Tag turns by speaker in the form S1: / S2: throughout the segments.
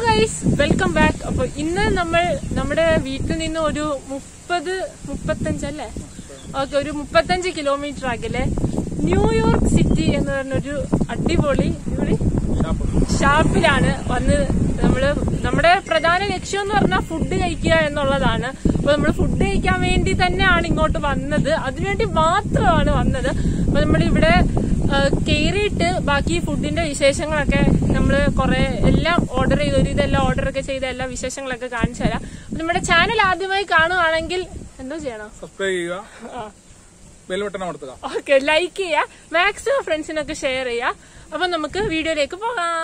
S1: guys welcome back അപ്പൊ ഇന്ന് നമ്മൾ നമ്മുടെ വീട്ടിൽ നിന്ന് ഒരു മുപ്പത് മുപ്പത്തഞ്ച് അല്ലേ ഓക്കെ ഒരു മുപ്പത്തഞ്ച് കിലോമീറ്റർ അകലെ ന്യൂയോർക്ക് സിറ്റി എന്ന് പറഞ്ഞൊരു അടിപൊളി അടിപൊളി ഷാപ്പിലാണ് വന്ന് നമ്മള് നമ്മുടെ പ്രധാന ലക്ഷ്യം എന്ന് പറഞ്ഞാൽ ഫുഡ് കഴിക്കുക എന്നുള്ളതാണ് അപ്പൊ നമ്മൾ ഫുഡ് കഴിക്കാൻ വേണ്ടി തന്നെയാണ് ഇങ്ങോട്ട് വന്നത് അതിനുവേണ്ടി മാത്രമാണ് വന്നത് അപ്പൊ നമ്മൾ ഇവിടെ കയറിയിട്ട് ബാക്കി ഫുഡിന്റെ വിശേഷങ്ങളൊക്കെ നമ്മൾ കുറെ എല്ലാം ഓർഡർ ചെയ്ത് ഒരു ഇതെല്ലാം ഓർഡർ ഒക്കെ ചെയ്ത എല്ലാ വിശേഷങ്ങളൊക്കെ കാണിച്ചു തരാം അപ്പൊ നമ്മുടെ ചാനൽ ആദ്യമായി കാണുവാണെങ്കിൽ എന്തോ ചെയ്യണം
S2: സബ്സ്ക്രൈബ് ചെയ്യുക ബെൽബട്ടൺ അമർത്തുക
S1: ഓക്കെ ലൈക്ക് ചെയ്യുക മാക്സിമം ഫ്രണ്ട്സിനൊക്കെ ഷെയർ ചെയ്യുക അപ്പൊ നമുക്ക് വീഡിയോയിലേക്ക് പോകാം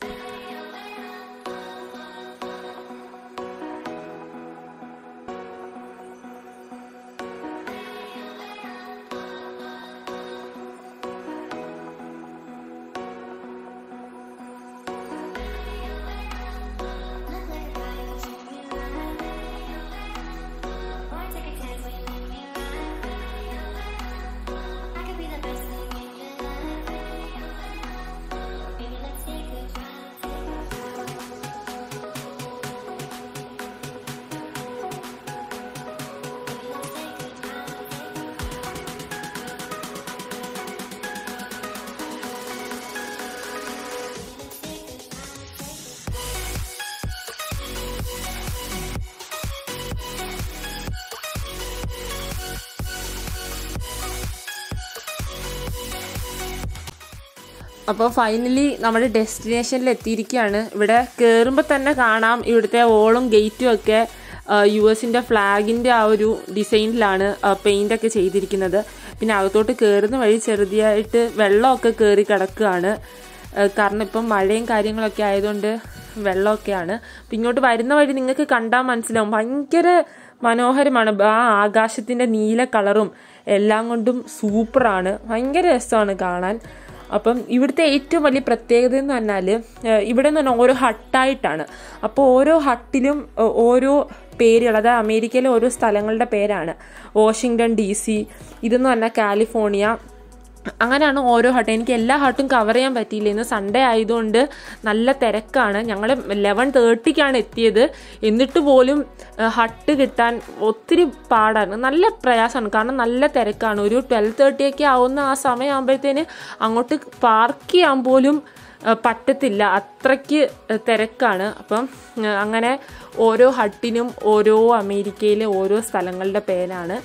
S1: അപ്പോൾ ഫൈനലി നമ്മുടെ ഡെസ്റ്റിനേഷനിൽ എത്തിയിരിക്കുകയാണ് ഇവിടെ കയറുമ്പോൾ തന്നെ കാണാം ഇവിടുത്തെ ഓളും ഗേറ്റും ഒക്കെ യു എസിൻ്റെ ഫ്ലാഗിൻ്റെ ആ ഒരു ഡിസൈനിലാണ് പെയിൻ്റ് ഒക്കെ ചെയ്തിരിക്കുന്നത് പിന്നെ അകത്തോട്ട് കയറുന്ന വഴി ചെറുതായിട്ട് വെള്ളമൊക്കെ കയറി കിടക്കുകയാണ് കാരണം ഇപ്പം മഴയും കാര്യങ്ങളൊക്കെ ആയതുകൊണ്ട് വെള്ളമൊക്കെയാണ് അപ്പം ഇങ്ങോട്ട് വരുന്ന വഴി നിങ്ങൾക്ക് കണ്ടാൽ മനസ്സിലാവും ഭയങ്കര മനോഹരമാണ് ആ ആകാശത്തിൻ്റെ നീല കളറും എല്ലാം കൊണ്ടും സൂപ്പറാണ് ഭയങ്കര രസമാണ് കാണാൻ അപ്പം ഇവിടുത്തെ ഏറ്റവും വലിയ പ്രത്യേകത എന്ന് പറഞ്ഞാൽ ഇവിടെ നിന്ന് പറഞ്ഞാൽ ഓരോ ഹട്ടായിട്ടാണ് അപ്പോൾ ഓരോ ഹട്ടിലും ഓരോ പേരുകൾ അതായത് അമേരിക്കയിലെ ഓരോ സ്ഥലങ്ങളുടെ പേരാണ് വാഷിങ്ടൺ ഡി സി ഇതെന്ന് പറഞ്ഞാൽ കാലിഫോർണിയ അങ്ങനെയാണ് ഓരോ ഹട്ടും എനിക്ക് എല്ലാ ഹട്ടും കവർ ചെയ്യാൻ പറ്റിയില്ല ഇന്ന് സൺഡേ ആയതുകൊണ്ട് നല്ല തിരക്കാണ് ഞങ്ങൾ ലെവൻ തേർട്ടിക്കാണ് എത്തിയത് എന്നിട്ട് പോലും ഹട്ട് കിട്ടാൻ ഒത്തിരി പാടാണ് നല്ല പ്രയാസമാണ് കാരണം നല്ല തിരക്കാണ് ഒരു ട്വൽവ് തേർട്ടിയൊക്കെ ആവുന്ന ആ സമയമാകുമ്പോഴത്തേന് അങ്ങോട്ട് പാർക്ക് ചെയ്യാൻ പോലും പറ്റത്തില്ല അത്രയ്ക്ക് തിരക്കാണ് അപ്പം അങ്ങനെ ഓരോ ഹട്ടിനും ഓരോ അമേരിക്കയിലെ ഓരോ സ്ഥലങ്ങളുടെ പേരാണ്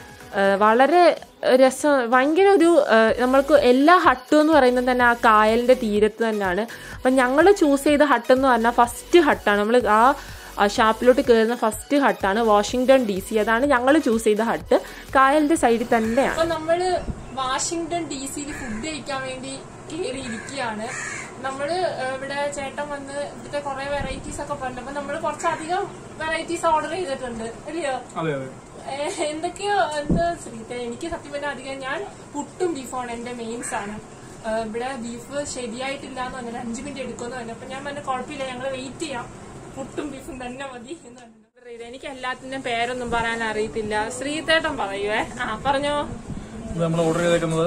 S1: വളരെ രസം ഭയങ്കര ഒരു നമ്മൾക്ക് എല്ലാ ഹട്ടും എന്ന് പറയുന്നത് തന്നെ ആ കായലിൻ്റെ തീരത്ത് തന്നെയാണ് അപ്പം ഞങ്ങൾ ചൂസ് ചെയ്ത ഹട്ട് എന്ന് പറഞ്ഞാൽ ഫസ്റ്റ് ഹട്ടാണ് നമ്മൾ ആ ഷാപ്പിലോട്ട് കയറുന്ന ഫസ്റ്റ് ഹട്ടാണ് വാഷിങ്ടൺ ഡി സി അതാണ് ഞങ്ങൾ ചൂസ് ചെയ്ത ഹട്ട് കായലിന്റെ സൈഡിൽ തന്നെയാണ് അപ്പൊ നമ്മള് വാഷിങ്ടൺ ഡി സിയിൽ ഫുഡ് കഴിക്കാൻ വേണ്ടി കയറി ഇരിക്കുകയാണ് നമ്മള് ഇവിടെ ചേട്ടൻ വന്ന് ഇവിടുത്തെ കുറെ വെറൈറ്റീസ് ഒക്കെ പറഞ്ഞു അപ്പൊ നമ്മള് കുറച്ചധികം വെറൈറ്റീസ് ഓർഡർ ചെയ്തിട്ടുണ്ട് അല്ലയോ
S2: അതെ അതെ
S1: എന്തൊക്കെയോ എന്താ ശ്രീത എനിക്ക് സത്യം പറഞ്ഞാൽ അധികം ഞാൻ പുട്ടും ബീഫാണ് എന്റെ മെയിൻസ് ആണ് ഇവിടെ ബീഫ് ശരിയായിട്ടില്ല എന്ന് പറഞ്ഞാൽ അഞ്ചു മിനിറ്റ് എടുക്കുമെന്ന് പറഞ്ഞു അപ്പൊ ഞാൻ പറഞ്ഞ കുഴപ്പമില്ല ഞങ്ങൾ വെയിറ്റ് ചെയ്യാം പുട്ടും ബീഫും തന്നെ മതി എന്ന് പറഞ്ഞു എനിക്ക് എല്ലാത്തിന്റെയും പേരൊന്നും പറയാൻ അറിയത്തില്ല ശ്രീതേട്ടൻ പറയുവേ ആ പറഞ്ഞോ
S2: ഇത് നമ്മൾ ഓർഡർ ചെയ്തേക്കുന്നത്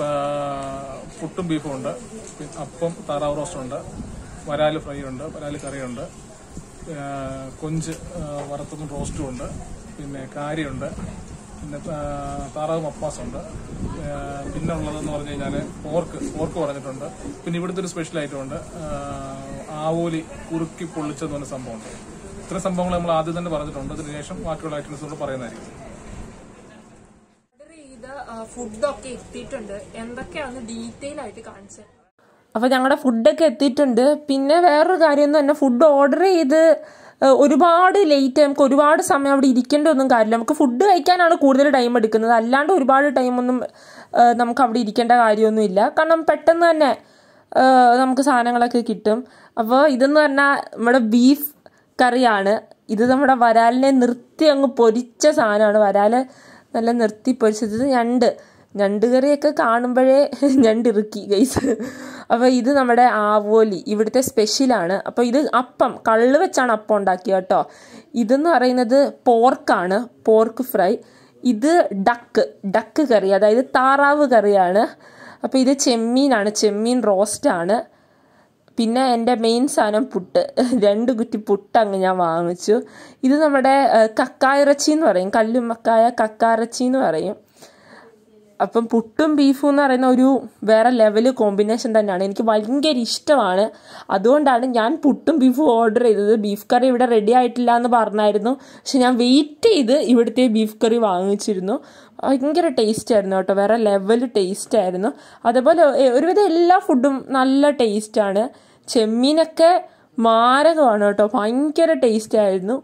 S2: പുട്ടും ബീഫും ഉണ്ട് അപ്പം താറാവ് റോസ്റ്റ് ഉണ്ട് വരാല് ഫ്രൈ ഉണ്ട് വരാല് കറിയുണ്ട് കൊഞ്ച് വറുത്തതും റോസ്റ്റും ഉണ്ട് പിന്നെ കാരിയുണ്ട് പിന്നെ താറാവ് മപ്പാസ് ഉണ്ട് പിന്നെ ഉള്ളതെന്ന് പറഞ്ഞു കഴിഞ്ഞാൽ പോർക്ക് പോർക്ക് പറഞ്ഞിട്ടുണ്ട് പിന്നെ ഇവിടുത്തെ ഒരു സ്പെഷ്യൽ ഐറ്റം ഉണ്ട് ആവോലി കുറുക്കി പൊള്ളിച്ചെന്ന് പറഞ്ഞ സംഭവമുണ്ട് ഇത്രയും സംഭവങ്ങൾ നമ്മൾ ആദ്യം തന്നെ പറഞ്ഞിട്ടുണ്ട് അതിനുശേഷം ബാക്കിയുള്ള ഐറ്റംസ് നമ്മൾ പറയുന്നതായിരിക്കും
S1: ഓർഡർ ചെയ്ത ഫുഡൊക്കെ എത്തിയിട്ടുണ്ട് എന്തൊക്കെയാണെന്ന് ഡീറ്റെയിൽ ആയിട്ട് കാണിച്ചത്
S3: അപ്പോൾ ഞങ്ങളുടെ ഫുഡൊക്കെ എത്തിയിട്ടുണ്ട് പിന്നെ വേറൊരു കാര്യം എന്ന് പറഞ്ഞാൽ ഫുഡ് ഓർഡർ ചെയ്ത് ഒരുപാട് ലേറ്റ് നമുക്ക് ഒരുപാട് സമയം അവിടെ ഇരിക്കേണ്ട ഒന്നും കാര്യമില്ല നമുക്ക് ഫുഡ് കഴിക്കാനാണ് കൂടുതൽ ടൈം എടുക്കുന്നത് അല്ലാണ്ട് ഒരുപാട് ടൈമൊന്നും നമുക്ക് അവിടെ ഇരിക്കേണ്ട കാര്യമൊന്നുമില്ല കാരണം പെട്ടെന്ന് തന്നെ നമുക്ക് സാധനങ്ങളൊക്കെ കിട്ടും അപ്പോൾ ഇതെന്ന് പറഞ്ഞാൽ നമ്മുടെ ബീഫ് കറിയാണ് ഇത് നമ്മുടെ വരാലിനെ നിർത്തി അങ്ങ് പൊരിച്ച സാധനമാണ് വരാല് നല്ല നിർത്തി പൊരിച്ചത് ഞണ്ട് ഞണ്ട് കറിയൊക്കെ കാണുമ്പോഴേ ഞണ്ടിറുക്കി ഗൈസ് അപ്പോൾ ഇത് നമ്മുടെ ആവോലി ഇവിടുത്തെ സ്പെഷ്യലാണ് അപ്പോൾ ഇത് അപ്പം കള്ള് വെച്ചാണ് അപ്പം ഉണ്ടാക്കിയത് കേട്ടോ ഇതെന്ന് പറയുന്നത് പോർക്കാണ് പോർക്ക് ഫ്രൈ ഇത് ഡക്ക് ഡക്ക് കറി അതായത് താറാവ് കറിയാണ് അപ്പോൾ ഇത് ചെമ്മീനാണ് ചെമ്മീൻ റോസ്റ്റാണ് പിന്നെ എൻ്റെ മെയിൻ സാധനം പുട്ട് രണ്ട് കുറ്റി പുട്ട് അങ്ങ് ഞാൻ വാങ്ങിച്ചു ഇത് നമ്മുടെ ഏഹ്, കക്കായിറച്ചി എന്ന് പറയും കല്ലുമക്കായ കക്കായിറച്ചി എന്ന് പറയും അപ്പം പുട്ടും ബീഫും എന്ന് പറയുന്ന ഒരു വേറെ ലെവല് കോമ്പിനേഷൻ തന്നെയാണ് എനിക്ക് ഭയങ്കര ഇഷ്ടമാണ് അതുകൊണ്ടാണ് ഞാൻ പുട്ടും ബീഫും ഓർഡർ ചെയ്തത് ബീഫ് കറി ഇവിടെ റെഡി ആയിട്ടില്ല എന്ന് പറഞ്ഞായിരുന്നു പക്ഷെ ഞാൻ വെയിറ്റ് ചെയ്ത് ഇവിടുത്തെ ബീഫ് കറി വാങ്ങിച്ചിരുന്നു ഭയങ്കര ടേസ്റ്റ് ആയിരുന്നു കേട്ടോ വേറെ ലെവൽ ടേസ്റ്റ് ആയിരുന്നു അതേപോലെ എ- ഒരുവിധം എല്ലാ ഫുഡും നല്ല ടേസ്റ്റാണ് ചെമ്മീനൊക്കെ മാരകമാണ് കേട്ടോ ഭയങ്കര ടേസ്റ്റ് ആയിരുന്നു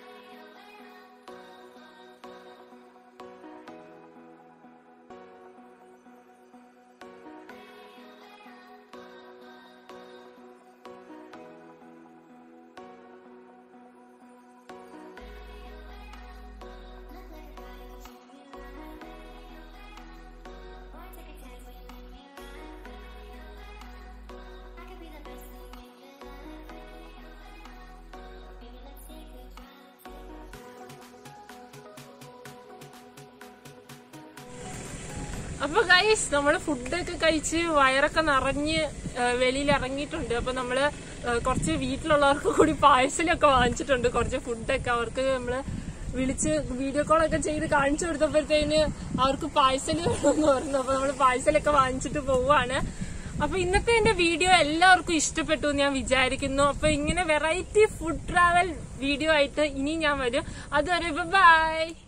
S1: അപ്പൊ ഗൈസ് നമ്മള് ഫുഡൊക്കെ കഴിച്ച് വയറൊക്കെ നിറഞ്ഞ് വെളിയിൽ ഇറങ്ങിയിട്ടുണ്ട് അപ്പൊ നമ്മള് ആ, കുറച്ച് വീട്ടിലുള്ളവർക്ക് കൂടി പാഴ്സലൊക്കെ വാങ്ങിച്ചിട്ടുണ്ട് കുറച്ച് ഫുഡൊക്കെ അവർക്ക് നമ്മള് വിളിച്ച് വീഡിയോ കോളൊക്കെ ചെയ്ത് കാണിച്ചു കൊടുത്തപ്പോഴത്തേന് അവർക്ക് പാഴ്സൽ വേണമെന്ന് പറഞ്ഞു അപ്പൊ നമ്മള് പാഴ്സലൊക്കെ വാങ്ങിച്ചിട്ട് പോവാണ് അപ്പൊ ഇന്നത്തെ എന്റെ വീഡിയോ എല്ലാവർക്കും ഇഷ്ടപ്പെട്ടു എന്ന് ഞാൻ വിചാരിക്കുന്നു അപ്പൊ ഇങ്ങനെ വെറൈറ്റി ഫുഡ് ട്രാവൽ വീഡിയോ ആയിട്ട് ഇനി ഞാൻ വരും അതുവരെ ബൈ